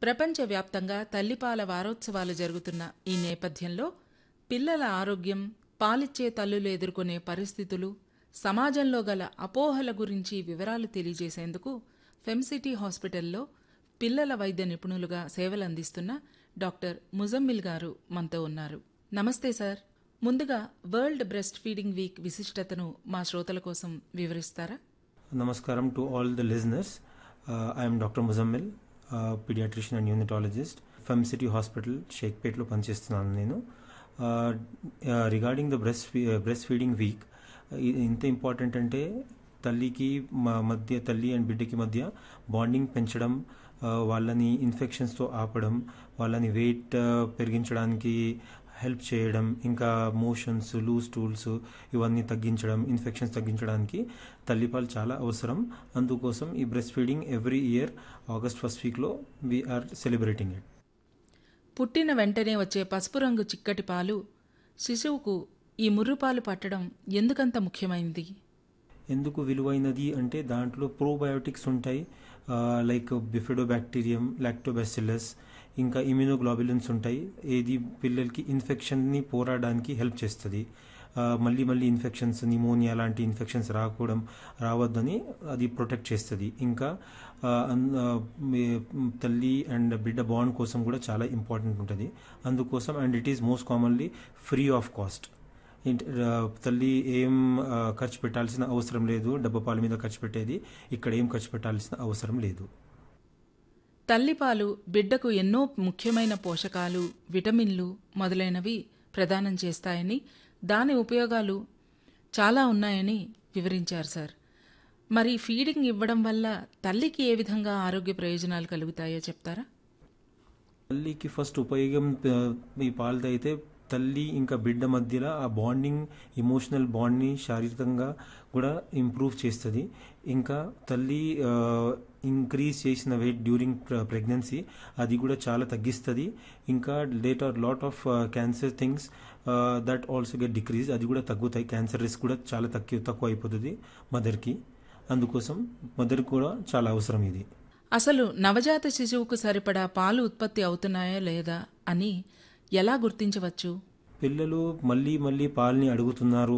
ప్రపంచవ్యాప్తంగా తల్లిపాల వారోత్సవాలు జరుగుతున్న ఈ నేపథ్యంలో పిల్లల ఆరోగ్యం పాలిచ్చే తల్లులు ఎదుర్కొనే పరిస్థితులు సమాజంలో గల అపోహల గురించి వివరాలు తెలియజేసేందుకు ఫెమ్సిటీ హాస్పిటల్లో పిల్లల వైద్య నిపుణులుగా సేవలందిస్తున్న డాక్టర్ ముజమ్మిల్ గారు మనతో ఉన్నారు నమస్తే సార్ ముందుగా వరల్డ్ బ్రెస్ట్ ఫీడింగ్ వీక్ విశిష్టతను మా శ్రోతల కోసం వివరిస్తారా Namaskaram to all the listeners. Uh, I am Dr. Muzammil, uh, pediatrician and neonatologist. Fem city hospital షేక్పేట్లో పనిచేస్తున్నాను నేను regarding the breast breast feeding week ఇంత ఇంపార్టెంట్ అంటే తల్లికి మా మధ్య తల్లి అండ్ బిడ్డకి మధ్య బాండింగ్ పెంచడం uh, వాళ్ళని ఇన్ఫెక్షన్స్తో ఆపడం వాళ్ళని వెయిట్ పెరిగించడానికి హెల్ప్ చేయడం ఇంకా మోషన్స్ లూజ్ టూల్స్ ఇవన్నీ తగ్గించడం ఇన్ఫెక్షన్స్ తగ్గించడానికి తల్లిపాలు చాలా అవసరం అందుకోసం ఈ breast feeding every year August first వీక్లో వీఆర్ సెలబ్రేటింగ్ ఇట్ పుట్టిన వెంటనే వచ్చే పసుపు రంగు చిక్కటి పాలు శిశువుకు ఈ ముర్రుపాలు పట్టడం ఎందుకంత ముఖ్యమైనది ఎందుకు విలువైనది అంటే దాంట్లో ప్రోబయోటిక్స్ ఉంటాయి లైక్ బిఫిడోబాక్టీరియం లాక్టోబాసిల్లస్ ఇంకా ఇమ్యూనోగ్లోబులిన్స్ ఉంటాయి ఏది పిల్లలకి ఇన్ఫెక్షన్ని పోరాడడానికి హెల్ప్ చేస్తుంది మళ్ళీ మళ్ళీ ఇన్ఫెక్షన్స్ నిమోనియా లాంటి ఇన్ఫెక్షన్స్ రాకూడడం రావద్దని అది ప్రొటెక్ట్ చేస్తుంది ఇంకా తల్లి అండ్ బిడ్డ బాండ్ కోసం కూడా చాలా ఇంపార్టెంట్ ఉంటుంది అందుకోసం and it is most commonly free of cost తల్లి ఏం ఖర్చు పెట్టాల్సిన అవసరం లేదు డబ్బా పాల మీద ఖర్చు పెట్టేది ఇక్కడ ఏం ఖర్చు పెట్టాల్సిన అవసరం లేదు తల్లిపాలు బిడ్డకు ఎన్నో ముఖ్యమైన పోషకాలు విటమిన్లు మొదలైనవి ప్రదానం చేస్తాయని దాని ఉపయోగాలు చాలా ఉన్నాయని వివరించారు సార్ మరి ఫీడింగ్ ఇవ్వడం వల్ల తల్లికి ఏ విధంగా ఆరోగ్య ప్రయోజనాలు కలుగుతాయో చెప్తారా తల్లికి ఫస్ట్ ఉపయోగం ఈ పాలది అయితే తల్లి ఇంకా బిడ్డ మధ్యలో ఆ బాండింగ్ ఇమోషనల్ బాండ్ని శారీరకంగా కూడా ఇంప్రూవ్ చేస్తుంది ఇంకా తల్లి ఇంక్రీజ్ చేసిన వెయిట్ డ్యూరింగ్ ప్రెగ్నెన్సీ అది కూడా చాలా తగ్గిస్తుంది ఇంకా later lot of cancer things that also get decrease అది కూడా తగ్గుతాయి క్యాన్సర్ రిస్క్ కూడా చాలా తక్కువ తక్కువ అయిపోతుంది మదర్కి అందుకోసం మదర్ కూడా చాలా అవసరం ఇది అసలు నవజాత శిశువుకు సరిపడా పాలు ఉత్పత్తి అవుతున్నాయా లేదా అని ఎలా గుర్తించవచ్చు పిల్లలు మళ్ళీ మళ్ళీ పాలని అడుగుతున్నారు